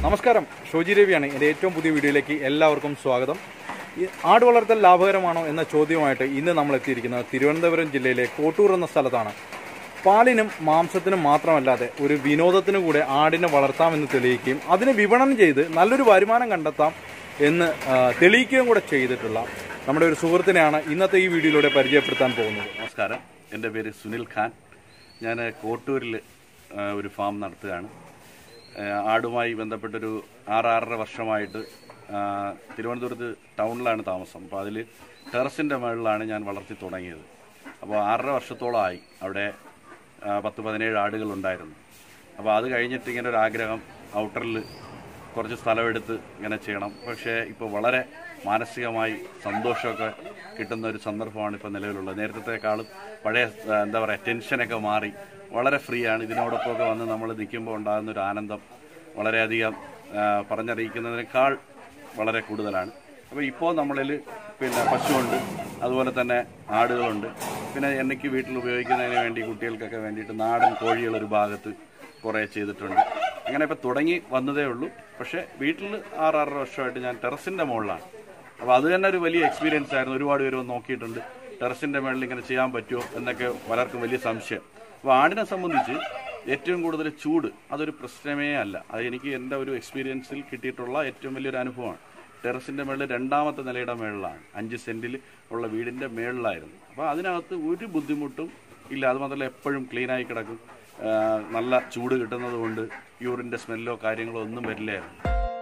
നമസ്കാരം ഷോജി രവിയാണ് എൻ്റെ ഏറ്റവും പുതിയ വീഡിയോയിലേക്ക് എല്ലാവർക്കും സ്വാഗതം ഈ ആട് വളർത്തൽ ലാഭകരമാണോ എന്ന ചോദ്യവുമായിട്ട് ഇന്ന് നമ്മൾ എത്തിയിരിക്കുന്നത് തിരുവനന്തപുരം ജില്ലയിലെ കോട്ടൂർ എന്ന സ്ഥലത്താണ് പാലിനും മാംസത്തിനും മാത്രമല്ലാതെ ഒരു വിനോദത്തിനു കൂടെ ആടിനെ വളർത്താമെന്ന് തെളിയിക്കുകയും അതിന് വിപണനം ചെയ്ത് നല്ലൊരു വരുമാനം കണ്ടെത്താം എന്ന് ആ, തെളിയിക്കുകയും കൂടെ ചെയ്തിട്ടുള്ള നമ്മുടെ ഒരു സുഹൃത്തിനെയാണ് ഇന്നത്തെ ഈ വീഡിയോയിലൂടെ പരിചയപ്പെടുത്താൻ പോകുന്നത് നമസ്കാരം എൻ്റെ പേര് സുനിൽ ഖാൻ ഞാൻ കോട്ടൂരിൽ ആ, ഒരു ഫാം നടത്തുകയാണ് ആ, ആടുമായി ബന്ധപ്പെട്ടൊരു ആറാറര വർഷമായിട്ട് ആ, തിരുവനന്തപുരത്ത് ടൗണിലാണ് താമസം അപ്പോൾ അതിൽ ടെറസിൻ്റെ മുകളിലാണ് ഞാൻ വളർത്തി തുടങ്ങിയത് അപ്പോൾ ആറര വർഷത്തോളമായി അവിടെ ആ, പത്ത് പതിനേഴ് ആടുകളുണ്ടായിരുന്നു അപ്പോൾ അത് കഴിഞ്ഞിട്ട് ഇങ്ങനെ ഒരു ആഗ്രഹം ഔട്ടറിൽ കുറച്ച് സ്ഥലമെടുത്ത് ഇങ്ങനെ ചെയ്യണം പക്ഷേ ഇപ്പോൾ വളരെ മാനസികമായി സന്തോഷമൊക്കെ കിട്ടുന്ന ഒരു സന്ദർഭമാണ് ഇപ്പോൾ നിലവിലുള്ളത് നേരത്തെക്കാളും പഴയ ആ, എന്താ പറയുക ടെൻഷനൊക്കെ മാറി വളരെ ഫ്രീ ആണ് ഇതിനോടൊപ്പമൊക്കെ വന്ന് നമ്മൾ നിൽക്കുമ്പോൾ ഉണ്ടാകുന്ന ഒരു ആനന്ദം വളരെയധികം ആ, പറഞ്ഞറിയിക്കുന്നതിനേക്കാൾ വളരെ കൂടുതലാണ് അപ്പോൾ ഇപ്പോൾ നമ്മളിൽ പിന്നെ പശുവുണ്ട് അതുപോലെ തന്നെ ആടുകളുണ്ട് പിന്നെ എനിക്ക് വീട്ടിൽ ഉപയോഗിക്കുന്നതിന് വേണ്ടി കുട്ടികൾക്കൊക്കെ വേണ്ടിയിട്ട് നാടൻ കോഴികൾ ഒരു ഭാഗത്ത് കുറേ ചെയ്തിട്ടുണ്ട് അങ്ങനെ ഇപ്പോൾ തുടങ്ങി വന്നതേ ഉള്ളൂ പക്ഷേ വീട്ടിൽ ആറാറര വർഷമായിട്ട് ഞാൻ ടെറസിൻ്റെ മുകളിലാണ് അപ്പോൾ അത് തന്നെ ഒരു വലിയ എക്സ്പീരിയൻസ് ആയിരുന്നു ഒരുപാട് പേര് വന്ന് നോക്കിയിട്ടുണ്ട് ടെറസിൻ്റെ മുകളിൽ ഇങ്ങനെ ചെയ്യാൻ പറ്റുമോ എന്നൊക്കെ പലർക്കും വലിയ സംശയം അപ്പോൾ ആടിനെ സംബന്ധിച്ച് ഏറ്റവും കൂടുതൽ ചൂട് അതൊരു പ്രശ്നമേ അല്ല അത് എനിക്ക് എൻ്റെ ഒരു എക്സ്പീരിയൻസിൽ കിട്ടിയിട്ടുള്ള ഏറ്റവും വലിയൊരു അനുഭവമാണ് ടെറസിൻ്റെ മുകളിൽ രണ്ടാമത്തെ നിലയുടെ മുകളിലാണ് അഞ്ച് സെൻറ്റിൽ ഉള്ള വീടിൻ്റെ മുകളിലായിരുന്നു അപ്പോൾ അതിനകത്ത് ഒരു ബുദ്ധിമുട്ടും ഇല്ല അത് മാത്രമല്ല എപ്പോഴും ക്ലീനായി കിടക്കും ആ, നല്ല ചൂട് കിട്ടുന്നത് കൊണ്ട് യൂറിൻ്റെ സ്മെല്ലോ കാര്യങ്ങളോ ഒന്നും വരില്ലായിരുന്നു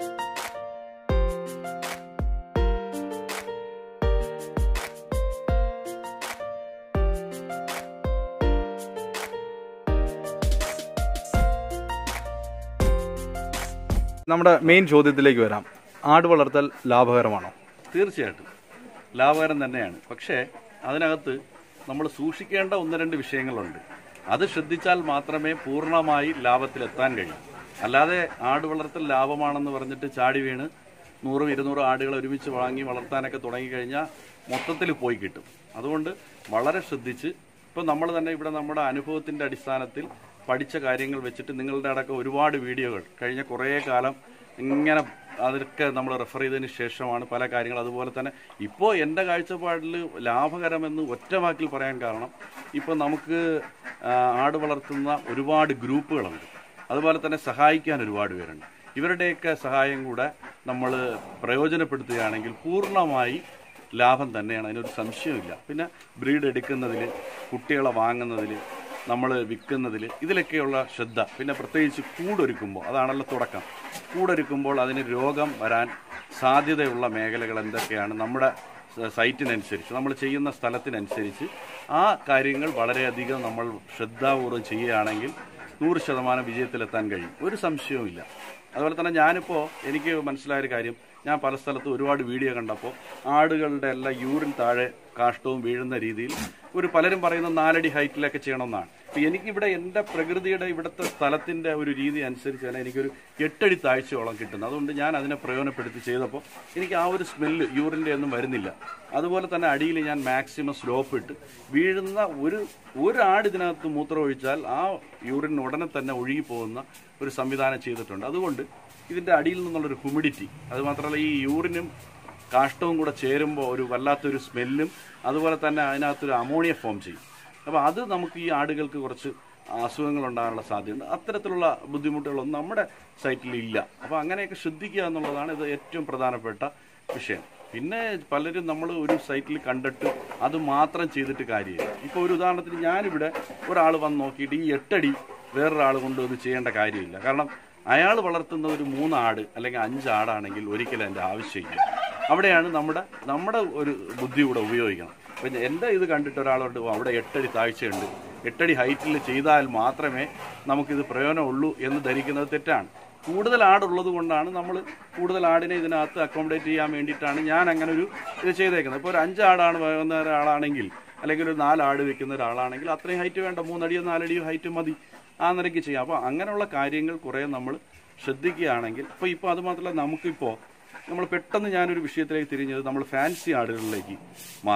നമ്മുടെ മെയിൻ ചോദ്യത്തിലേക്ക് വരാം ആട് വളർത്തൽ ലാഭകരമാണോ തീർച്ചയായിട്ടും ലാഭകരം തന്നെയാണ് പക്ഷേ അതിനകത്ത് നമ്മൾ സൂക്ഷിക്കേണ്ട ഒന്ന് രണ്ട് വിഷയങ്ങളുണ്ട് അത് ശ്രദ്ധിച്ചാൽ മാത്രമേ പൂർണ്ണമായി ലാഭത്തിലെത്താൻ കഴിയൂ അല്ലാതെ ആട് വളർത്തൽ ലാഭമാണെന്ന് പറഞ്ഞിട്ട് ചാടി വീണ് നൂറും ഇരുന്നൂറും ആടുകൾ ഒരുമിച്ച് വാങ്ങി വളർത്താനൊക്കെ തുടങ്ങിക്കഴിഞ്ഞാൽ മൊത്തത്തിൽ പോയി കിട്ടും അതുകൊണ്ട് വളരെ ശ്രദ്ധിച്ച് ഇപ്പോൾ നമ്മൾ തന്നെ ഇവിടെ നമ്മുടെ അനുഭവത്തിൻ്റെ അടിസ്ഥാനത്തിൽ പഠിച്ച കാര്യങ്ങൾ വെച്ചിട്ട് നിങ്ങളുടെ അടക്കം ഒരുപാട് വീഡിയോകൾ കഴിഞ്ഞ കുറേ കാലം ഇങ്ങനെ അതൊക്കെ നമ്മൾ റെഫർ ചെയ്തതിന് ശേഷമാണ് പല കാര്യങ്ങൾ അതുപോലെ തന്നെ ഇപ്പോൾ എൻ്റെ കാഴ്ചപ്പാടിൽ ലാഭകരമെന്ന് ഒറ്റ വാക്കിൽ പറയാൻ കാരണം ഇപ്പോൾ നമുക്ക് ആ, ആട് വളർത്തുന്ന ഒരുപാട് ഗ്രൂപ്പുകളുണ്ട് അതുപോലെ തന്നെ സഹായിക്കാൻ ഒരുപാട് പേരുണ്ട് ഇവരുടെയൊക്കെ സഹായം കൂടെ നമ്മൾ പ്രയോജനപ്പെടുത്തുകയാണെങ്കിൽ പൂർണ്ണമായി ലാഭം തന്നെയാണ് അതിനൊരു സംശയമില്ല പിന്നെ ബ്രീഡ് എടുക്കുന്നതിൽ കുട്ടികളെ വാങ്ങുന്നതിൽ നമ്മൾ വിൽക്കുന്നതിൽ ഇതിലൊക്കെയുള്ള ശ്രദ്ധ പിന്നെ പ്രത്യേകിച്ച് കൂടൊരുക്കുമ്പോൾ അതാണല്ലോ തുടക്കം കൂടൊരുക്കുമ്പോൾ അതിന് രോഗം വരാൻ സാധ്യതയുള്ള മേഖലകൾ എന്തൊക്കെയാണ് നമ്മുടെ സ- സൈറ്റിനനുസരിച്ച് നമ്മൾ ചെയ്യുന്ന സ്ഥലത്തിനനുസരിച്ച് ആ കാര്യങ്ങൾ വളരെയധികം നമ്മൾ ശ്രദ്ധാപൂർവ്വം ചെയ്യുകയാണെങ്കിൽ നൂറ് ശതമാനം വിജയത്തിലെത്താൻ കഴിയും ഒരു സംശയവുമില്ല അതുപോലെ തന്നെ ഞാനിപ്പോൾ എനിക്ക് മനസ്സിലായ ഒരു കാര്യം ഞാൻ പല സ്ഥലത്തും ഒരുപാട് വീഡിയോ കണ്ടപ്പോൾ ആടുകളുടെ എല്ലാം യൂറിൻ താഴെ കാഷ്ടവും വീഴുന്ന രീതിയിൽ ഒരു പലരും പറയുന്ന നാലടി ഹൈറ്റിലൊക്കെ ചെയ്യണമെന്നാണ് അപ്പോൾ എനിക്കിവിടെ എൻ്റെ പ്രകൃതിയുടെ ഇവിടുത്തെ സ്ഥലത്തിൻ്റെ ഒരു രീതി അനുസരിച്ച് തന്നെ എനിക്കൊരു എട്ടടി താഴ്ചയോളം കിട്ടുന്നത് അതുകൊണ്ട് ഞാൻ അതിനെ പ്രയോജനപ്പെടുത്തി ചെയ്തപ്പോൾ എനിക്ക് ആ ഒരു സ്മെല്ല് യൂറിൻ്റെ ഒന്നും വരുന്നില്ല അതുപോലെ തന്നെ അടിയിൽ ഞാൻ മാക്സിമം സ്ലോപ്പ് ഇട്ട് വീഴുന്ന ഒരു ഒരു ആട് ഇതിനകത്ത് മൂത്രം ഒഴിച്ചാൽ ആ യൂറിൻ ഉടനെ തന്നെ ഒഴുകി പോകുന്ന ഒരു സംവിധാനം ചെയ്തിട്ടുണ്ട് അതുകൊണ്ട് ഇതിൻ്റെ അടിയിൽ നിന്നുള്ളൊരു ഹ്യൂമിഡിറ്റി അത് മാത്രമല്ല ഈ യൂറിനും കാഷ്ടവും കൂടെ ചേരുമ്പോൾ ഒരു വല്ലാത്തൊരു സ്മെല്ലും അതുപോലെ തന്നെ അതിനകത്തൊരു അമോണിയ ഫോം ചെയ്യും അപ്പോൾ അത് നമുക്ക് ഈ ആടുകൾക്ക് കുറച്ച് അസുഖങ്ങൾ ഉണ്ടാകാനുള്ള സാധ്യതയുണ്ട് അത്തരത്തിലുള്ള ബുദ്ധിമുട്ടുകളൊന്നും നമ്മുടെ സൈറ്റിൽ ഇല്ല അപ്പോൾ അങ്ങനെയൊക്കെ ശ്രദ്ധിക്കുക എന്നുള്ളതാണ് ഇത് ഏറ്റവും പ്രധാനപ്പെട്ട വിഷയം പിന്നെ പലരും നമ്മൾ ഒരു സൈറ്റിൽ കണ്ടിട്ട് അത് മാത്രം ചെയ്തിട്ട് കാര്യമില്ല ഇപ്പോൾ ഒരു ഉദാഹരണത്തിന് ഞാനിവിടെ ഒരാൾ വന്ന് നോക്കിയിട്ട് ഈ എട്ടടി വേറൊരാൾ കൊണ്ട് ഇത് ചെയ്യേണ്ട കാര്യമില്ല കാരണം അയാൾ വളർത്തുന്ന ഒരു മൂന്ന് ആട് അല്ലെങ്കിൽ അഞ്ച് ആടാണെങ്കിൽ ഒരിക്കലും എൻ്റെ ആവശ്യമില്ല അവിടെയാണ് നമ്മുടെ നമ്മുടെ ഒരു ബുദ്ധി കൂടെ ഉപയോഗിക്കണം അപ്പം എൻ്റെ ഇത് കണ്ടിട്ട് ഒരാളോട് "ഓ, അവിടെ എട്ടടി താഴ്ചയുണ്ട് എട്ടടി ഹൈറ്റിൽ ചെയ്താൽ മാത്രമേ നമുക്കിത് പ്രയോജനമുള്ളൂ എന്ന് ധരിക്കുന്നത് തെറ്റാണ് കൂടുതൽ ആടുള്ളത് കൊണ്ടാണ് നമ്മൾ കൂടുതൽ ആടിനെ ഇതിനകത്ത് അക്കോമഡേറ്റ് ചെയ്യാൻ വേണ്ടിയിട്ടാണ് ഞാൻ അങ്ങനെ ഒരു ഇത് ചെയ്തേക്കുന്നത് ഇപ്പോൾ ഒരു അഞ്ച് ആടാണ് വേകുന്ന ഒരാളാണെങ്കിൽ അല്ലെങ്കിൽ ഒരു നാല് ആട് വെക്കുന്ന ഒരാളാണെങ്കിൽ അത്രയും ഹൈറ്റ് വേണ്ട മൂന്നടിയോ നാലടിയോ ഹൈറ്റ് മതി ആ നിലയ്ക്ക് ചെയ്യാം അപ്പോൾ അങ്ങനെയുള്ള കാര്യങ്ങൾ കുറേ നമ്മൾ ശ്രദ്ധിക്കുകയാണെങ്കിൽ ഇപ്പോൾ ഇപ്പോൾ അത് മാത്രമല്ല നമുക്കിപ്പോൾ നമ്മൾ പെട്ടെന്ന് ഞാനൊരു വിഷയത്തിലേക്ക് തിരിഞ്ഞത് നമ്മൾ ഫാൻസി ആടുകളിലേക്ക് മാറി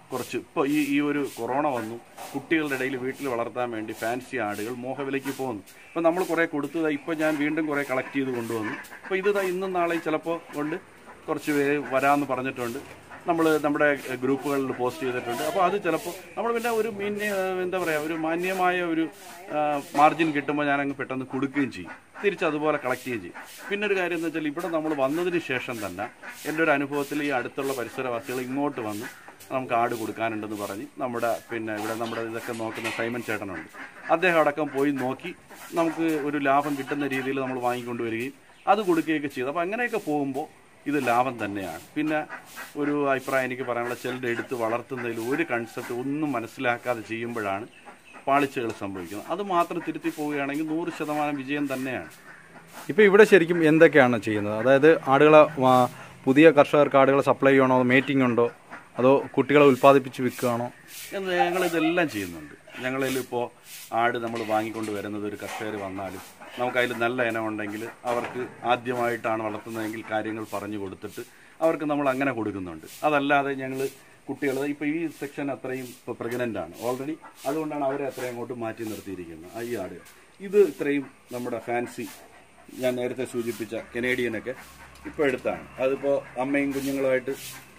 കുറച്ച് ഇപ്പോൾ ഈ ഈ ഒരു കൊറോണ വന്നു കുട്ടികളുടെ ഇടയിൽ വീട്ടിൽ വളർത്താൻ വേണ്ടി ഫാൻസി ആടുകൾ മോഹവിലയ്ക്ക് പോകുന്നു ഇപ്പം നമ്മൾ കുറേ കൊടുത്തത് ഇപ്പോൾ ഞാൻ വീണ്ടും കുറേ കളക്ട് ചെയ്ത് കൊണ്ടുവന്നു അപ്പോൾ ഇത് ദാ ഇന്നും നാളെയും ചിലപ്പോൾ കൊണ്ട് കുറച്ച് പേര് വരാമെന്ന് പറഞ്ഞിട്ടുണ്ട് നമ്മൾ നമ്മുടെ ഗ്രൂപ്പുകളിൽ പോസ്റ്റ് ചെയ്തിട്ടുണ്ട് അപ്പോൾ അത് ചിലപ്പോൾ നമ്മൾ പിന്നെ ഒരു മീന്യ എന്താ പറയുക ഒരു മാന്യമായ ഒരു മാർജിൻ കിട്ടുമ്പോൾ ഞാൻ അങ്ങ് പെട്ടെന്ന് കൊടുക്കുകയും ചെയ്യും തിരിച്ച് അതുപോലെ കളക്ട് ചെയ്യുകയും ചെയ്യും പിന്നെ ഒരു കാര്യം എന്ന് വെച്ചാൽ ഇവിടെ നമ്മൾ വന്നതിന് ശേഷം തന്നെ എൻ്റെ ഒരു അനുഭവത്തിൽ ഈ അടുത്തുള്ള പരിസരവാസികൾ ഇങ്ങോട്ട് വന്ന് നമുക്ക് ആട് കൊടുക്കാനുണ്ടെന്ന് പറഞ്ഞ് നമ്മുടെ പിന്നെ ഇവിടെ നമ്മുടെ ഇതൊക്കെ നോക്കുന്ന സൈമൻ ചേട്ടനുണ്ട് അദ്ദേഹം അടക്കം പോയി നോക്കി നമുക്ക് ഒരു ലാഭം കിട്ടുന്ന രീതിയിൽ നമ്മൾ വാങ്ങിക്കൊണ്ടുവരികയും അത് കൊടുക്കുകയൊക്കെ ചെയ്തു അപ്പോൾ അങ്ങനെയൊക്കെ പോകുമ്പോൾ ഇത് ലാഭം തന്നെയാണ് പിന്നെ ഒരു അഭിപ്രായം എനിക്ക് പറയാനുള്ള ചിലരുടെ എടുത്ത് വളർത്തുന്നതിൽ ഒരു കൺസെപ്റ്റ് ഒന്നും മനസ്സിലാക്കാതെ ചെയ്യുമ്പോഴാണ് പാളിച്ചകൾ സംഭവിക്കുന്നത് അത് മാത്രം തിരുത്തി പോവുകയാണെങ്കിൽ നൂറ് ശതമാനം വിജയം തന്നെയാണ് ഇപ്പൊ ഇവിടെ ശരിക്കും എന്തൊക്കെയാണ് ചെയ്യുന്നത് അതായത് ആടുകളെ ആ, പുതിയ കർഷകർക്ക് ആടുകളെ സപ്ലൈ ചെയ്യണോ മീറ്റിംഗ് ഉണ്ടോ അതോ കുട്ടികളെ ഉൽപ്പാദിപ്പിച്ച് വിൽക്കുകയാണോ എന്ന് ഞങ്ങൾ ഇതെല്ലാം ചെയ്യുന്നുണ്ട് ഞങ്ങളിൽ ഇപ്പോൾ ആട് നമ്മൾ വാങ്ങിക്കൊണ്ട് വരുന്നത് ഒരു കർഷകർ വന്നാലും നമുക്കതിൽ നല്ല ഇനം ഉണ്ടെങ്കിൽ അവർക്ക് ആദ്യമായിട്ടാണ് വളർത്തുന്നതെങ്കിൽ കാര്യങ്ങൾ പറഞ്ഞു കൊടുത്തിട്ട് അവർക്ക് നമ്മൾ അങ്ങനെ കൊടുക്കുന്നുണ്ട് അതല്ലാതെ ഞങ്ങൾ കുട്ടികൾ ഇപ്പോൾ ഈ സെക്ഷൻ അത്രയും ഇപ്പോൾ പ്രഗ്നൻ്റ് ആണ് ഓൾറെഡി അതുകൊണ്ടാണ് അവരെ അത്രയും അങ്ങോട്ട് മാറ്റി നിർത്തിയിരിക്കുന്നത് ആ ഈ ആട് ഇത് ഇത്രയും നമ്മുടെ ഫാൻസി ഞാൻ നേരത്തെ സൂചിപ്പിച്ച കനേഡിയനൊക്കെ ഇപ്പോൾ എടുത്താണ് അതിപ്പോൾ അമ്മയും കുഞ്ഞുങ്ങളുമായിട്ട്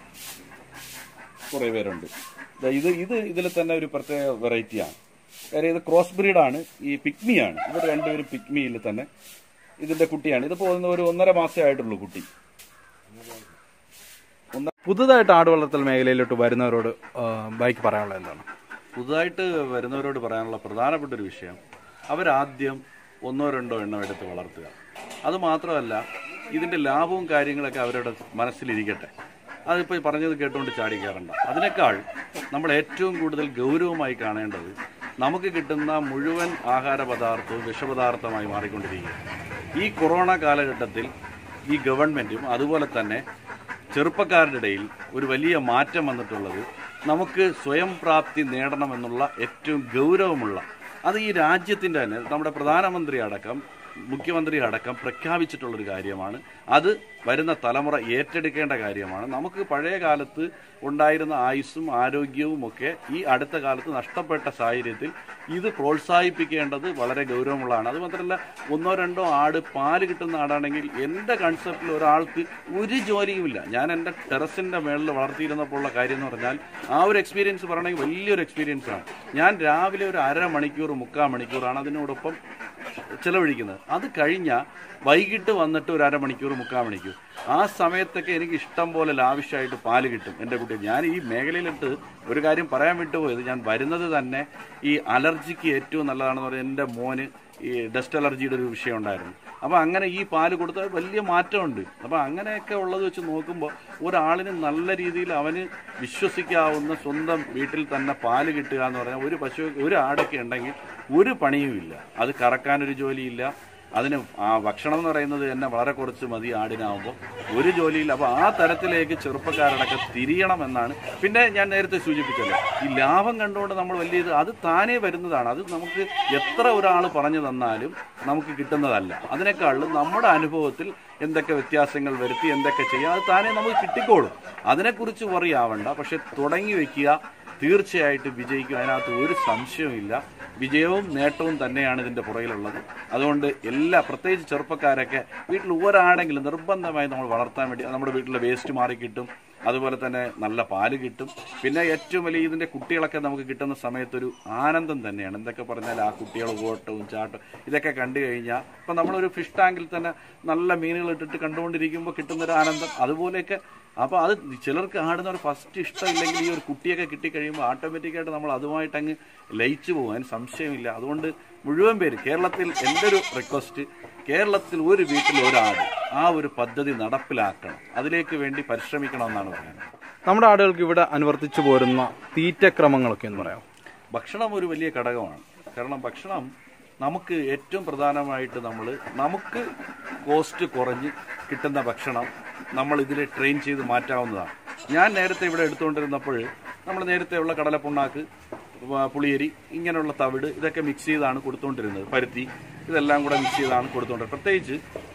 കുറേ പേരുണ്ട് ദാ ഇത് ഇത് ഇതിൽ തന്നെ ഒരു പ്രത്യേക വെറൈറ്റിയാണ് കാര്യം ഇത് ക്രോസ് ബ്രീഡാണ് ഈ പിക്മിയാണ് ഇവർ രണ്ടുപേരും പിക്മിയിൽ തന്നെ ഇതിന്റെ കുട്ടിയാണ് ഇത് പോകുന്ന ഒരു ഒന്നര മാസമേ ആയിട്ടുള്ളൂ കുട്ടി പുതുതായിട്ട് ആട് വളർത്തൽ മേഖലയിലോട്ട് വരുന്നവരോട് ആ, ബൈക്ക് പറയാനുള്ളത് എന്താണ് പുതുതായിട്ട് വരുന്നവരോട് പറയാനുള്ള പ്രധാനപ്പെട്ട ഒരു വിഷയം അവരാദ്യം ഒന്നോ രണ്ടോ എണ്ണം എടുത്ത് വളർത്തുക അത് മാത്രമല്ല ഇതിന്റെ ലാഭവും കാര്യങ്ങളൊക്കെ അവരുടെ മനസ്സിലിരിക്കട്ടെ അതിപ്പോൾ പറഞ്ഞത് കേട്ടുകൊണ്ട് ചാടി കയറണ്ട അതിനേക്കാൾ നമ്മൾ ഏറ്റവും കൂടുതൽ ഗൗരവമായി കാണേണ്ടത് നമുക്ക് കിട്ടുന്ന മുഴുവൻ ആഹാര പദാർത്ഥവും വിഷപദാർത്ഥമായി മാറിക്കൊണ്ടിരിക്കുക ഈ കൊറോണ കാലഘട്ടത്തിൽ ഈ ഗവൺമെന്റും അതുപോലെ തന്നെ ചെറുപ്പക്കാരുടെ ഇടയിൽ ഒരു വലിയ മാറ്റം വന്നിട്ടുള്ളത് നമുക്ക് സ്വയം പ്രാപ്തി നേടണമെന്നുള്ള ഏറ്റവും ഗൗരവമുള്ള അത് ഈ രാജ്യത്തിൻ്റെ തന്നെ നമ്മുടെ പ്രധാനമന്ത്രി അടക്കം മുഖ്യമന്ത്രി അടക്കം പ്രഖ്യാപിച്ചിട്ടുള്ളൊരു കാര്യമാണ് അത് വരുന്ന തലമുറ ഏറ്റെടുക്കേണ്ട കാര്യമാണ് നമുക്ക് പഴയ കാലത്ത് ഉണ്ടായിരുന്ന ആയുസ്സും ആരോഗ്യവും ഒക്കെ ഈ അടുത്ത കാലത്ത് നഷ്ടപ്പെട്ട സാഹചര്യത്തിൽ ഇത് പ്രോത്സാഹിപ്പിക്കേണ്ടത് വളരെ ഗൗരവമുള്ളതാണ് അത് മാത്രമല്ല ഒന്നോ രണ്ടോ ആട് പാല് കിട്ടുന്ന ആടാണെങ്കിൽ എൻ്റെ കൺസെപ്റ്റിൽ ഒരാൾക്ക് ഒരു ജോലിയുമില്ല ഞാൻ എൻ്റെ ടെറസിൻ്റെ മേളിൽ വളർത്തിയിരുന്നപ്പോൾ ഉള്ള കാര്യം എന്ന് പറഞ്ഞാൽ ആ ഒരു എക്സ്പീരിയൻസ് പറയണമെങ്കിൽ വലിയൊരു എക്സ്പീരിയൻസ് ആണ് ഞാൻ രാവിലെ ഒരു അരമണിക്കൂർ മുക്കാൽ മണിക്കൂറാണ് അതിനോടൊപ്പം ചെലവഴിക്കുന്നത് അത് കഴിഞ്ഞാൽ വൈകിട്ട് വന്നിട്ട് ഒരു അരമണിക്കൂർ മുക്കാൽ മണിക്കൂർ ആ സമയത്തൊക്കെ എനിക്ക് ഇഷ്ടം പോലെ ലാവിഷായിട്ട് പാല് കിട്ടും എൻ്റെ കുട്ടി ഞാൻ ഈ മേഖലയിലിട്ട് ഒരു കാര്യം പറയാൻ വിട്ടുപോയത് ഞാൻ വരുന്നത് തന്നെ ഈ അലർജിക്ക് ഏറ്റവും നല്ലതാണെന്ന് പറയുന്നത് എൻ്റെ മോന് ഈ ഡസ്റ്റ് അലർജിയുടെ ഒരു വിഷയം ഉണ്ടായിരുന്നു അപ്പോൾ അങ്ങനെ ഈ പാല് കൊടുത്താൽ വലിയ മാറ്റമുണ്ട് അപ്പോൾ അങ്ങനെയൊക്കെ ഉള്ളത് വെച്ച് നോക്കുമ്പോൾ ഒരാളിന് നല്ല രീതിയിൽ അവന് വിശ്വസിക്കാവുന്ന സ്വന്തം വീട്ടിൽ തന്നെ പാല് കിട്ടുക എന്ന് പറഞ്ഞാൽ ഒരു പശു ഒരു ആടൊക്കെ ഉണ്ടെങ്കിൽ ഒരു പണിയുമില്ല അത് കറക്കാനൊരു ജോലിയില്ല അതിന് ആ ഭക്ഷണം എന്ന് പറയുന്നത് തന്നെ വളരെ കുറച്ച് മതി ആടിനാവുമ്പോൾ ഒരു ജോലിയില്ല അപ്പോൾ ആ തരത്തിലേക്ക് ചെറുപ്പക്കാരടക്കം തിരിയണമെന്നാണ് പിന്നെ ഞാൻ നേരത്തെ സൂചിപ്പിച്ചല്ലോ ഈ ലാഭം കണ്ടുകൊണ്ട് നമ്മൾ വലിയ ഇത് അത് താനേ വരുന്നതാണ് അത് നമുക്ക് എത്ര ഒരാൾ പറഞ്ഞു തന്നാലും നമുക്ക് കിട്ടുന്നതല്ല അതിനേക്കാളും നമ്മുടെ അനുഭവത്തിൽ എന്തൊക്കെ വ്യത്യാസങ്ങൾ വരുത്തി എന്തൊക്കെ ചെയ്യാം അത് താനേ നമുക്ക് കിട്ടിക്കോളും അതിനെക്കുറിച്ച് വറിയാവണ്ട പക്ഷെ തുടങ്ങി വെക്കുക തീർച്ചയായിട്ടും വിജയിക്കും അതിനകത്ത് ഒരു സംശയവുമില്ല വിജയവും നേട്ടവും തന്നെയാണ് ഇതിന്റെ പുറകിലുള്ളത് അതുകൊണ്ട് എല്ലാ പ്രത്യേകിച്ച് ചെറുപ്പക്കാരൊക്കെ വീട്ടിൽ ഒരാടെങ്കിലും നിർബന്ധമായി നമ്മൾ വളർത്താൻ വേണ്ടി നമ്മുടെ വീട്ടിലെ വേസ്റ്റ് മാറി കിട്ടും അതുപോലെ തന്നെ നല്ല പാല് കിട്ടും പിന്നെ ഏറ്റവും വലിയ ഇതിന്റെ കുട്ടികളൊക്കെ നമുക്ക് കിട്ടുന്ന സമയത്തൊരു ആനന്ദം തന്നെയാണ് എന്തൊക്കെ പറഞ്ഞാൽ ആ കുട്ടികൾ ഓട്ടവും ചാട്ടവും ഇതൊക്കെ കണ്ടു കഴിഞ്ഞാൽ ഇപ്പം നമ്മളൊരു ഫിഷ് ടാങ്കിൽ തന്നെ നല്ല മീനുകൾ ഇട്ടിട്ട് കണ്ടുകൊണ്ടിരിക്കുമ്പോൾ കിട്ടുന്നൊരു ആനന്ദം അതുപോലെയൊക്കെ അപ്പോൾ അത് ചിലർക്ക് ആടുന്ന ഒരു ഫസ്റ്റ് ഇഷ്ടമില്ലെങ്കിൽ ഈ ഒരു കുട്ടിയൊക്കെ കിട്ടിക്കഴിയുമ്പോൾ ഓട്ടോമാറ്റിക്കായിട്ട് നമ്മൾ അതുമായിട്ട് അങ്ങ് ലയിച്ചു പോകും അതിന് സംശയമില്ല അതുകൊണ്ട് മുഴുവൻ പേര് കേരളത്തിൽ എൻ്റെ ഒരു റിക്വസ്റ്റ് കേരളത്തിൽ ഒരു വീട്ടിൽ ഒരാട് ആ ഒരു പദ്ധതി നടപ്പിലാക്കണം അതിലേക്ക് വേണ്ടി പരിശ്രമിക്കണമെന്നാണ് പറയുന്നത് നമ്മുടെ ആടുകൾക്ക് ഇവിടെ അനുവർത്തിച്ചു പോരുന്ന തീറ്റക്രമങ്ങളൊക്കെ എന്ന് പറയാം ഭക്ഷണം ഒരു വലിയ ഘടകമാണ് കാരണം ഭക്ഷണം നമുക്ക് ഏറ്റവും പ്രധാനമായിട്ട് നമ്മൾ നമുക്ക് കോസ്റ്റ് കുറഞ്ഞ് കിട്ടുന്ന ഭക്ഷണം നമ്മൾ ഇതിൽ ട്രെയിൻ ചെയ്ത് മാറ്റാവുന്നതാണ് ഞാൻ നേരത്തെ ഇവിടെ എടുത്തുകൊണ്ടിരുന്നപ്പോൾ നമ്മൾ നേരത്തെ ഉള്ള കടലപ്പുണ്ണാക്ക് വ- പുളിയരി ഇങ്ങനെയുള്ള തവിട് ഇതൊക്കെ മിക്സ് ചെയ്താണ് കൊടുത്തുകൊണ്ടിരുന്നത് പരുത്തി ഇതെല്ലാം കൂടെ മിക്സ് ചെയ്താണ് കൊടുത്തുകൊണ്ടിരുന്നത് പ്രത്യേകിച്ച്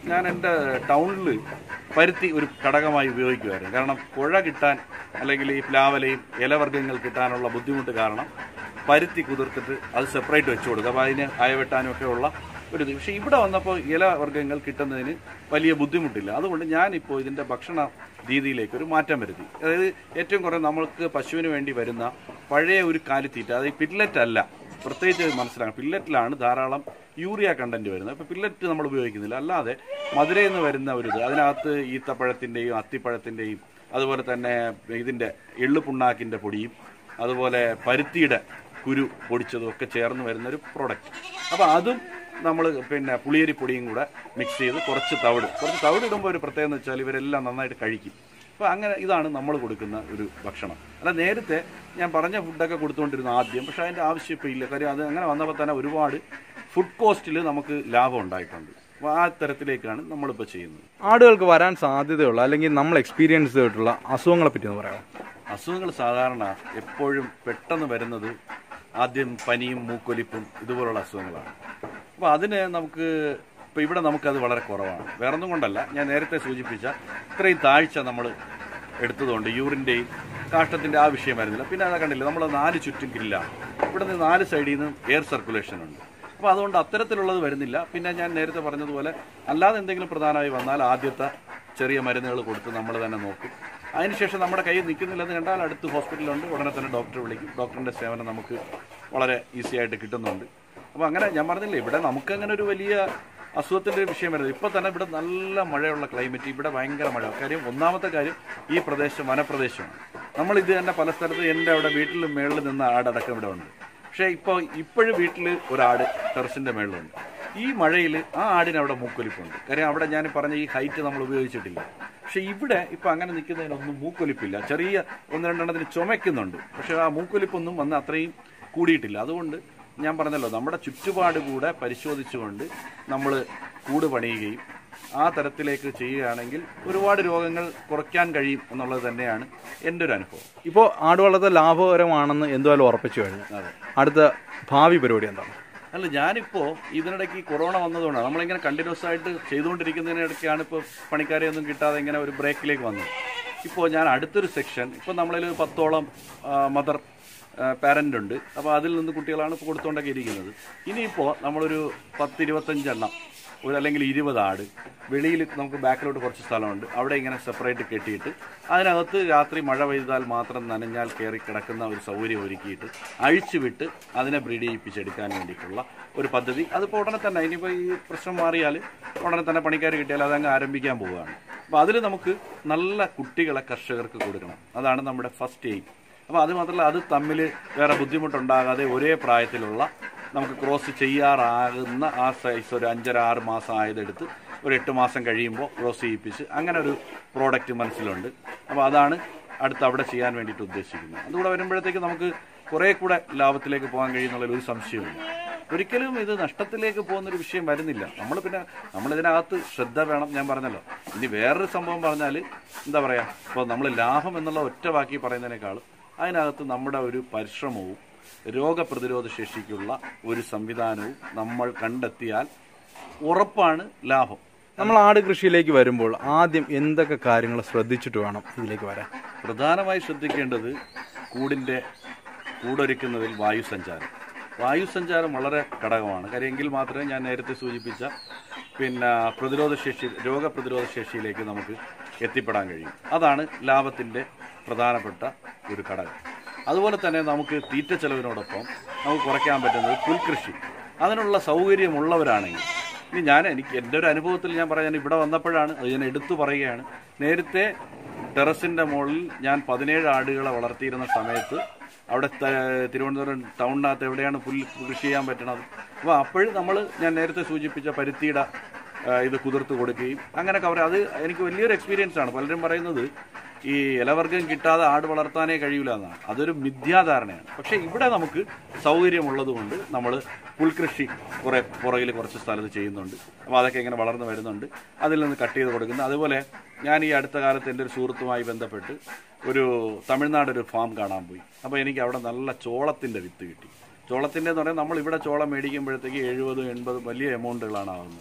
ഞാൻ എൻ്റെ ടൗണിൽ പരുത്തി ഒരു ഘടകമായി ഉപയോഗിക്കുമായിരുന്നു കാരണം കുഴ കിട്ടാൻ അല്ലെങ്കിൽ ഈ പ്ലാവലയും ഇലവർഗ്ഗങ്ങൾ കിട്ടാനുള്ള ബുദ്ധിമുട്ട് കാരണം പരുത്തി കുതിർത്തിട്ട് അത് സെപ്പറേറ്റ് വെച്ച് കൊടുക്കുക അപ്പോൾ അതിന് അയവെട്ടാനും ഒക്കെ ഉള്ള ഒരു ഇത് പക്ഷേ ഇവിടെ വന്നപ്പോൾ ഇലവർഗ്ഗങ്ങൾ കിട്ടുന്നതിന് വലിയ ബുദ്ധിമുട്ടില്ല അതുകൊണ്ട് ഞാനിപ്പോൾ ഇതിൻ്റെ ഭക്ഷണ രീതിയിലേക്ക് ഒരു മാറ്റം വരുത്തി അതായത് ഏറ്റവും കുറേ നമ്മൾക്ക് പശുവിന് വേണ്ടി വരുന്ന പഴയ ഒരു കാലിത്തീറ്റ അതായത് പില്ലറ്റ് അല്ല പ്രത്യേകിച്ച് മനസ്സിലാക്കണം പില്ലറ്റിലാണ് ധാരാളം യൂറിയ കണ്ടന്റ് വരുന്നത് അപ്പോൾ പില്ലറ്റ് നമ്മൾ ഉപയോഗിക്കുന്നില്ല അല്ലാതെ മധുരയിൽ നിന്ന് വരുന്ന ഒരു ഇത് അതിനകത്ത് ഈത്തപ്പഴത്തിൻ്റെയും അത്തിപ്പഴത്തിൻ്റെയും അതുപോലെ തന്നെ ഇതിൻ്റെ എള്ളുപുണ്ണാക്കിൻ്റെ പൊടിയും അതുപോലെ പരുത്തിയുടെ കുരു പൊടിച്ചതും ഒക്കെ ചേർന്ന് വരുന്ന ഒരു പ്രോഡക്റ്റ് അപ്പോൾ അതും നമ്മൾ പിന്നെ പുളിയരി പൊടിയും കൂടെ മിക്സ് ചെയ്ത് കുറച്ച് തവിട് കുറച്ച് തവിട് ഇടുമ്പോൾ ഒരു പ്രത്യേകത എന്ന് വെച്ചാൽ ഇവരെല്ലാം നന്നായിട്ട് കഴിക്കും അപ്പോൾ അങ്ങനെ ഇതാണ് നമ്മൾ കൊടുക്കുന്ന ഒരു ഭക്ഷണം അല്ല നേരത്തെ ഞാൻ പറഞ്ഞ ഫുഡൊക്കെ കൊടുത്തുകൊണ്ടിരുന്നു ആദ്യം പക്ഷേ അതിൻ്റെ ആവശ്യം ഇപ്പോൾ ഇല്ല കാര്യം അത് അങ്ങനെ വന്നപ്പോൾ തന്നെ ഒരുപാട് ഫുഡ് കോസ്റ്റിൽ നമുക്ക് ലാഭം ഉണ്ടായിട്ടുണ്ട് അപ്പോൾ ആ തരത്തിലേക്കാണ് നമ്മളിപ്പോൾ ചെയ്യുന്നത് ആടുകൾക്ക് വരാൻ സാധ്യതയുള്ള അല്ലെങ്കിൽ നമ്മൾ എക്സ്പീരിയൻസ് ചെയ്തിട്ടുള്ള അസുഖങ്ങളെ പറ്റി ഒന്ന് പറയാമോ അസുഖങ്ങൾ സാധാരണ എപ്പോഴും പെട്ടെന്ന് വരുന്നത് ആദ്യം പനിയും മൂക്കൊലിപ്പും ഇതുപോലുള്ള അസുഖങ്ങളാണ് അപ്പോൾ അതിന് നമുക്ക് ഇപ്പോൾ ഇവിടെ നമുക്കത് വളരെ കുറവാണ് വേറൊന്നും കൊണ്ടല്ല ഞാൻ നേരത്തെ സൂചിപ്പിച്ച ഇത്രയും താഴ്ച നമ്മൾ എടുത്തതുകൊണ്ട് യൂറിൻ്റെയും കാഷ്ടത്തിൻ്റെ ആ വിഷയം വരുന്നില്ല പിന്നെ അത് കണ്ടില്ല നമ്മൾ നാല് ചുറ്റും ഗ്രില്ലാണ് ഇവിടെ നിന്ന് നാല് സൈഡിൽ നിന്ന് എയർ സർക്കുലേഷൻ ഉണ്ട് അപ്പോൾ അതുകൊണ്ട് അത്തരത്തിലുള്ളത് വരുന്നില്ല പിന്നെ ഞാൻ നേരത്തെ പറഞ്ഞതുപോലെ അല്ലാതെ എന്തെങ്കിലും പ്രധാനമായി വന്നാൽ ആദ്യത്തെ ചെറിയ മരുന്നുകൾ കൊടുത്ത് നമ്മൾ തന്നെ നോക്കും അതിനുശേഷം നമ്മുടെ കയ്യിൽ നിൽക്കുന്നില്ലെന്ന് കണ്ടാൽ അടുത്ത് ഹോസ്പിറ്റലുണ്ട് ഉടനെ തന്നെ ഡോക്ടറെ വിളിക്കും ഡോക്ടറിൻ്റെ സേവനം നമുക്ക് വളരെ ഈസി ആയിട്ട് കിട്ടുന്നുണ്ട് അപ്പോൾ അങ്ങനെ ഞാൻ പറഞ്ഞില്ലേ ഇവിടെ നമുക്ക് അങ്ങനെ ഒരു വലിയ അസുഖത്തിൻ്റെ ഒരു വിഷയം വരുന്നത് ഇപ്പോൾ തന്നെ ഇവിടെ നല്ല മഴയുള്ള ക്ലൈമറ്റ് ഇവിടെ ഭയങ്കര മഴ കാര്യം ഒന്നാമത്തെ കാര്യം ഈ പ്രദേശം വനപ്രദേശമാണ് നമ്മൾ ഇത് തന്നെ പല സ്ഥലത്ത് എൻ്റെ അവിടെ വീട്ടിൽ മേളിൽ നിന്ന് ആടടക്കം ഇവിടെ ഉണ്ട് പക്ഷേ ഇപ്പോൾ ഇപ്പോഴും വീട്ടിൽ ഒരാട് ടെറസിൻ്റെ മേളിലുണ്ട് ഈ മഴയിൽ ആ ആടിന് അവിടെ മൂക്കൊലിപ്പുണ്ട് കാര്യം അവിടെ ഞാൻ പറഞ്ഞ ഈ ഹൈറ്റ് നമ്മൾ ഉപയോഗിച്ചിട്ടില്ല പക്ഷെ ഇവിടെ ഇപ്പൊ അങ്ങനെ നിൽക്കുന്നതിനൊന്നും മൂക്കൊലിപ്പില്ല ചെറിയ ഒന്ന് രണ്ടെണ്ണത്തിന് ചുമയ്ക്കുന്നുണ്ട് പക്ഷെ ആ മൂക്കൊലിപ്പൊന്നും വന്ന് അത്രയും കൂടിയിട്ടില്ല അതുകൊണ്ട് ഞാൻ പറഞ്ഞല്ലോ നമ്മുടെ ചുറ്റുപാട് കൂടെ പരിശോധിച്ചുകൊണ്ട് നമ്മൾ കൂട് പണിയുകയും ആ തരത്തിലേക്ക് ചെയ്യുകയാണെങ്കിൽ ഒരുപാട് രോഗങ്ങൾ കുറയ്ക്കാൻ കഴിയും എന്നുള്ളത് തന്നെയാണ് എൻ്റെ ഒരു അനുഭവം ഇപ്പോൾ ആട് വളർത്തൽ ലാഭകരമാണെന്ന് എന്തായാലും ഉറപ്പിച്ചു കഴിഞ്ഞു അതെ അടുത്ത ഭാവി പരിപാടി എന്താണ് അല്ല ഞാനിപ്പോ ഇതിനിടയ്ക്ക് ഈ കൊറോണ വന്നതുകൊണ്ടാണ് നമ്മളിങ്ങനെ കണ്ടിന്യൂസ് ആയിട്ട് ചെയ്തുകൊണ്ടിരിക്കുന്നതിനിടയ്ക്കാണ് ഇപ്പോൾ പണിക്കാരെ ഒന്നും കിട്ടാതെ ഇങ്ങനെ ഒരു ബ്രേക്കിലേക്ക് വന്നത് ഇപ്പോൾ ഞാൻ അടുത്തൊരു സെക്ഷൻ ഇപ്പോൾ നമ്മളിൽ പത്തോളം മദർ പാരൻ്റ് ഉണ്ട് അപ്പോൾ അതിൽ നിന്ന് കുട്ടികളാണ് ഇപ്പോൾ കൊടുത്തുകൊണ്ടൊക്കെ ഇരിക്കുന്നത് ഇനിയിപ്പോൾ നമ്മളൊരു പത്തിരുപത്തഞ്ചെണ്ണം ഒരു അല്ലെങ്കിൽ ഇരുപത് ആട് വെളിയിൽ നമുക്ക് ബാക്കിലോട്ട് കുറച്ച് സ്ഥലമുണ്ട് അവിടെ ഇങ്ങനെ സെപ്പറേറ്റ് കെട്ടിയിട്ട് അതിനകത്ത് രാത്രി മഴ പെയ്താൽ മാത്രം നനഞ്ഞാൽ കയറി കിടക്കുന്ന ഒരു സൗകര്യം ഒരുക്കിയിട്ട് അഴിച്ചുവിട്ട് അതിനെ ബ്രീഡ് ചെയ്യിപ്പിച്ചെടുക്കാൻ വേണ്ടിയിട്ടുള്ള ഒരു പദ്ധതി അതിപ്പോൾ ഉടനെ തന്നെ ഇനിയിപ്പോൾ ഈ പ്രശ്നം മാറിയാൽ ഉടനെ തന്നെ പണിക്കാർ കിട്ടിയാൽ അതങ്ങ് ആരംഭിക്കാൻ പോവുകയാണ് അപ്പോൾ അതിൽ നമുക്ക് നല്ല കുട്ടികളെ കർഷകർക്ക് കൊടുക്കണം അതാണ് നമ്മുടെ ഫസ്റ്റ് എയിം അപ്പോൾ അത് മാത്രമല്ല അത് തമ്മിൽ വേറെ ബുദ്ധിമുട്ടുണ്ടാകാതെ ഒരേ പ്രായത്തിലുള്ള നമുക്ക് ക്രോസ് ചെയ്യാറാകുന്ന ആ സൈസ് ഒരു അഞ്ചര ആറ് മാസം ആയതെടുത്ത് ഒരു എട്ട് മാസം കഴിയുമ്പോൾ ക്രോസ് ചെയ്യിപ്പിച്ച് അങ്ങനെ ഒരു പ്രോഡക്റ്റ് മനസ്സിലുണ്ട് അപ്പോൾ അതാണ് അടുത്ത് അവിടെ ചെയ്യാൻ വേണ്ടിയിട്ട് ഉദ്ദേശിക്കുന്നത് അതുകൂടെ വരുമ്പോഴത്തേക്ക് നമുക്ക് കുറേ കൂടെ ലാഭത്തിലേക്ക് പോകാൻ കഴിയുന്നുള്ള ഒരു സംശയമില്ല ഒരിക്കലും ഇത് നഷ്ടത്തിലേക്ക് പോകുന്നൊരു വിഷയം വരുന്നില്ല നമ്മൾ പിന്നെ നമ്മളിതിനകത്ത് ശ്രദ്ധ വേണം ഞാൻ പറഞ്ഞല്ലോ ഇനി വേറൊരു സംഭവം പറഞ്ഞാൽ എന്താ പറയുക ഇപ്പോൾ നമ്മൾ ലാഭം എന്നുള്ള ഒറ്റ വാക്കി പറയുന്നതിനേക്കാളും അതിനകത്ത് നമ്മുടെ ഒരു പരിശ്രമവും രോഗപ്രതിരോധ ശേഷിക്കുള്ള ഒരു സംവിധാനവും നമ്മൾ കണ്ടെത്തിയാൽ ഉറപ്പാണ് ലാഭം നമ്മൾ ആട് കൃഷിയിലേക്ക് വരുമ്പോൾ ആദ്യം എന്തൊക്കെ കാര്യങ്ങൾ ശ്രദ്ധിച്ചിട്ട് വേണം ഇതിലേക്ക് വരാൻ പ്രധാനമായി ശ്രദ്ധിക്കേണ്ടത് കൂടിൻ്റെ കൂടൊരുക്കുന്നതിൽ വായുസഞ്ചാരം വായുസഞ്ചാരം വളരെ ഘടകമാണ് കാര്യം എങ്കിൽ മാത്രമേ ഞാൻ നേരത്തെ സൂചിപ്പിച്ച പിന്നെ പ്രതിരോധ ശേഷി രോഗപ്രതിരോധ ശേഷിയിലേക്ക് നമുക്ക് എത്തിപ്പെടാൻ കഴിയും അതാണ് ലാഭത്തിൻ്റെ പ്രധാനപ്പെട്ട ഒരു ഘടകം അതുപോലെ തന്നെ നമുക്ക് തീറ്റ ചെലവിനോടൊപ്പം നമുക്ക് കുറയ്ക്കാൻ പറ്റുന്നത് പുൽകൃഷി അതിനുള്ള സൗകര്യമുള്ളവരാണെങ്കിൽ ഇനി ഞാൻ എനിക്ക് എൻ്റെ ഒരു അനുഭവത്തിൽ ഞാൻ പറയാൻ ഇവിടെ വന്നപ്പോഴാണ് അത് ഞാൻ എടുത്തു പറയുകയാണ് നേരത്തെ ടെറസിൻ്റെ മുകളിൽ ഞാൻ പതിനേഴ് ആടുകളെ വളർത്തിയിരുന്ന സമയത്ത് അവിടെ ത- തിരുവനന്തപുരം ടൗണിനകത്ത് എവിടെയാണ് പുല്ല് കൃഷി ചെയ്യാൻ പറ്റണത് അപ്പോൾ അപ്പോഴും നമ്മൾ ഞാൻ നേരത്തെ സൂചിപ്പിച്ച പരുത്തിയുടെ ആ, ഇത് കുതിർത്ത് കൊടുക്കുകയും അങ്ങനെ കവർ അത് എനിക്ക് വലിയൊരു എക്സ്പീരിയൻസ് ആണ് പലരും പറയുന്നത് ഈ ഇലവർഗം കിട്ടാതെ ആട് വളർത്താനേ കഴിയൂല എന്നാണ് അതൊരു മിഥ്യാധാരണയാണ് പക്ഷേ ഇവിടെ നമുക്ക് സൗകര്യമുള്ളത് കൊണ്ട് നമ്മൾ പുൽകൃഷി കുറെ പുറകിൽ കുറച്ച് സ്ഥലത്ത് ചെയ്യുന്നുണ്ട് അപ്പോൾ അതൊക്കെ ഇങ്ങനെ വളർന്നു വരുന്നുണ്ട് അതിൽ നിന്ന് കട്ട് ചെയ്ത് കൊടുക്കുന്നു അതുപോലെ ഞാൻ ഈ അടുത്ത കാലത്ത് എൻ്റെ ഒരു സുഹൃത്തുമായി ബന്ധപ്പെട്ട് ഒരു തമിഴ്നാട് ഒരു ഫാം കാണാൻ പോയി അപ്പോൾ എനിക്ക് അവിടെ നല്ല ചോളത്തിൻ്റെ വിത്ത് കിട്ടി ചോളത്തിൻ്റെ എന്ന് പറഞ്ഞാൽ നമ്മൾ ഇവിടെ ചോളം മേടിക്കുമ്പോഴത്തേക്ക് എഴുപതും എൺപതും വലിയ എമൗണ്ടുകളാണ് ആവുന്നത്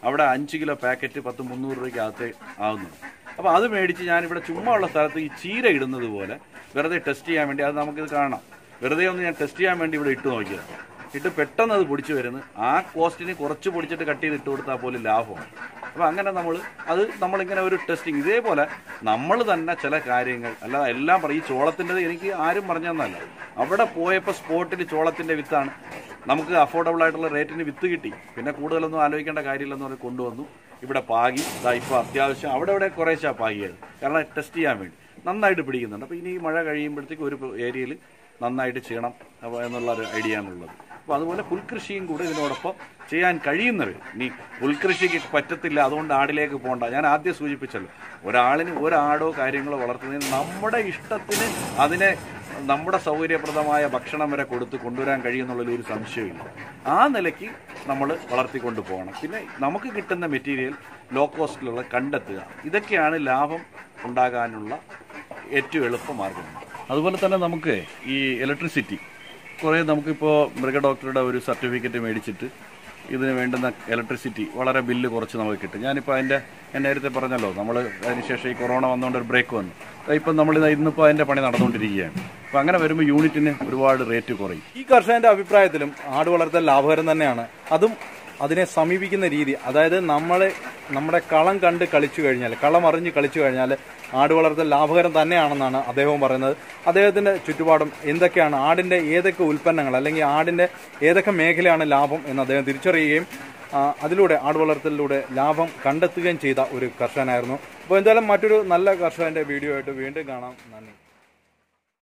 അവിടെ അഞ്ച് കിലോ പാക്കറ്റ് പത്ത് മുന്നൂറ് രൂപയ്ക്കകത്ത് ആവുന്നുണ്ട് അപ്പോൾ അത് മേടിച്ച് ഞാനിവിടെ ചുമ്മാ ഉള്ള സ്ഥലത്ത് ഈ ചീര ഇടുന്നത് പോലെ വെറുതെ ടെസ്റ്റ് ചെയ്യാൻ വേണ്ടി അത് നമുക്കിത് കാണാം വെറുതെ ഒന്ന് ഞാൻ ടെസ്റ്റ് ചെയ്യാൻ വേണ്ടി ഇവിടെ ഇട്ട് നോക്കിയത് ഇട്ട് പെട്ടെന്ന് അത് പൊടിച്ചു വരുന്നു ആ കോസ്റ്റിന് കുറച്ച് പൊടിച്ചിട്ട് കട്ട് ചെയ്ത് ഇട്ട് കൊടുത്താൽ പോലും ലാഭമാണ് അപ്പോൾ അങ്ങനെ നമ്മൾ അത് നമ്മളിങ്ങനെ ഒരു ടെസ്റ്റിംഗ് ഇതേപോലെ നമ്മൾ തന്നെ ചില കാര്യങ്ങൾ അല്ല എല്ലാം പറയും ഈ ചോളത്തിൻ്റെത് എനിക്ക് ആരും പറഞ്ഞതെന്നല്ല അവിടെ പോയപ്പോൾ സ്പോട്ടിൽ ചോളത്തിൻ്റെ വിത്താണ് നമുക്ക് അഫോർഡബിൾ ആയിട്ടുള്ള റേറ്റിന് വിത്ത് കിട്ടി പിന്നെ കൂടുതലൊന്നും ആലോചിക്കേണ്ട കാര്യമില്ലെന്ന് പറഞ്ഞ് കൊണ്ടുവന്നു ഇവിടെ പാകി ഇതാ ഇപ്പോൾ അത്യാവശ്യം അവിടെ ഇവിടെ കുറേശ്ശാ പാകിയത് കാരണം ടെസ്റ്റ് ചെയ്യാൻ വേണ്ടി നന്നായിട്ട് പിടിക്കുന്നുണ്ട് അപ്പോൾ ഇനി ഈ മഴ കഴിയുമ്പോഴത്തേക്ക് ഒരു ഏരിയയിൽ നന്നായിട്ട് ചെയ്യണം അപ്പോൾ എന്നുള്ള ഒരു ഐഡിയ ആണുള്ളത് അപ്പോൾ അതുപോലെ പുൽകൃഷിയും കൂടെ ഇതിനോടൊപ്പം ചെയ്യാൻ കഴിയുന്നവർ ഇനി പുൽകൃഷിക്ക് പറ്റത്തില്ല അതുകൊണ്ട് ആടിലേക്ക് പോകണ്ട ഞാൻ ആദ്യം സൂചിപ്പിച്ചല്ലോ ഒരാളിന് ഒരാടോ കാര്യങ്ങളോ വളർത്തുന്നതിന് നമ്മുടെ ഇഷ്ടത്തിന് അതിനെ നമ്മുടെ സൗകര്യപ്രദമായ ഭക്ഷണം വരെ കൊടുത്ത് കൊണ്ടുവരാൻ കഴിയുന്നുള്ളതിൽ ഒരു സംശയമില്ല ആ നിലയ്ക്ക് നമ്മൾ വളർത്തിക്കൊണ്ട് പോകണം പിന്നെ നമുക്ക് കിട്ടുന്ന മെറ്റീരിയൽ ലോ കോസ്റ്റിലുള്ള കണ്ടെത്തുക ഇതൊക്കെയാണ് ലാഭം ഉണ്ടാകാനുള്ള ഏറ്റവും എളുപ്പ മാർഗം അതുപോലെ തന്നെ നമുക്ക് ഈ ഇലക്ട്രിസിറ്റി കുറേ നമുക്കിപ്പോൾ മൃഗ ഡോക്ടറുടെ ഒരു സർട്ടിഫിക്കറ്റ് മേടിച്ചിട്ട് ഇതിന് വേണ്ടുന്ന ഇലക്ട്രിസിറ്റി വളരെ ബില്ല് കുറച്ച് നമുക്ക് കിട്ടും ഞാനിപ്പോൾ അതിൻ്റെ ഞാൻ നേരത്തെ പറഞ്ഞല്ലോ നമ്മൾ അതിനുശേഷം ഈ കൊറോണ വന്നുകൊണ്ട് ഒരു ബ്രേക്ക് വന്നു ഇപ്പം നമ്മൾ ഇന്നിപ്പോൾ അതിൻ്റെ പണി നടന്നുകൊണ്ടിരിക്കുകയാണ് അപ്പോൾ അങ്ങനെ വരുമ്പോൾ യൂണിറ്റിന് ഒരുപാട് റേറ്റ് കുറയും ഈ കർഷകന്റെ അഭിപ്രായത്തിലും ആട് വളർത്തൽ ലാഭകരം തന്നെയാണ് അതും അതിനെ സമീപിക്കുന്ന രീതി അതായത് നമ്മളെ നമ്മുടെ കളം കണ്ട് കളിച്ചു കഴിഞ്ഞാൽ കളം അറിഞ്ഞ് കളിച്ചു കഴിഞ്ഞാൽ ആട് വളർത്തൽ ലാഭകരം തന്നെയാണെന്നാണ് അദ്ദേഹവും പറയുന്നത് അദ്ദേഹത്തിന്റെ ചുറ്റുപാടും എന്തൊക്കെയാണ് ആടിന്റെ ഏതൊക്കെ ഉൽപ്പന്നങ്ങൾ അല്ലെങ്കിൽ ആടിന്റെ ഏതൊക്കെ മേഖലയാണ് ലാഭം എന്ന് അദ്ദേഹം തിരിച്ചറിയുകയും ആ, അതിലൂടെ ആട് വളർത്തലിലൂടെ ലാഭം കണ്ടെത്തുകയും ചെയ്ത ഒരു കർഷകനായിരുന്നു അപ്പോൾ എന്തായാലും മറ്റൊരു നല്ല കർഷകന്റെ വീഡിയോ ആയിട്ട് വീണ്ടും കാണാം നന്ദി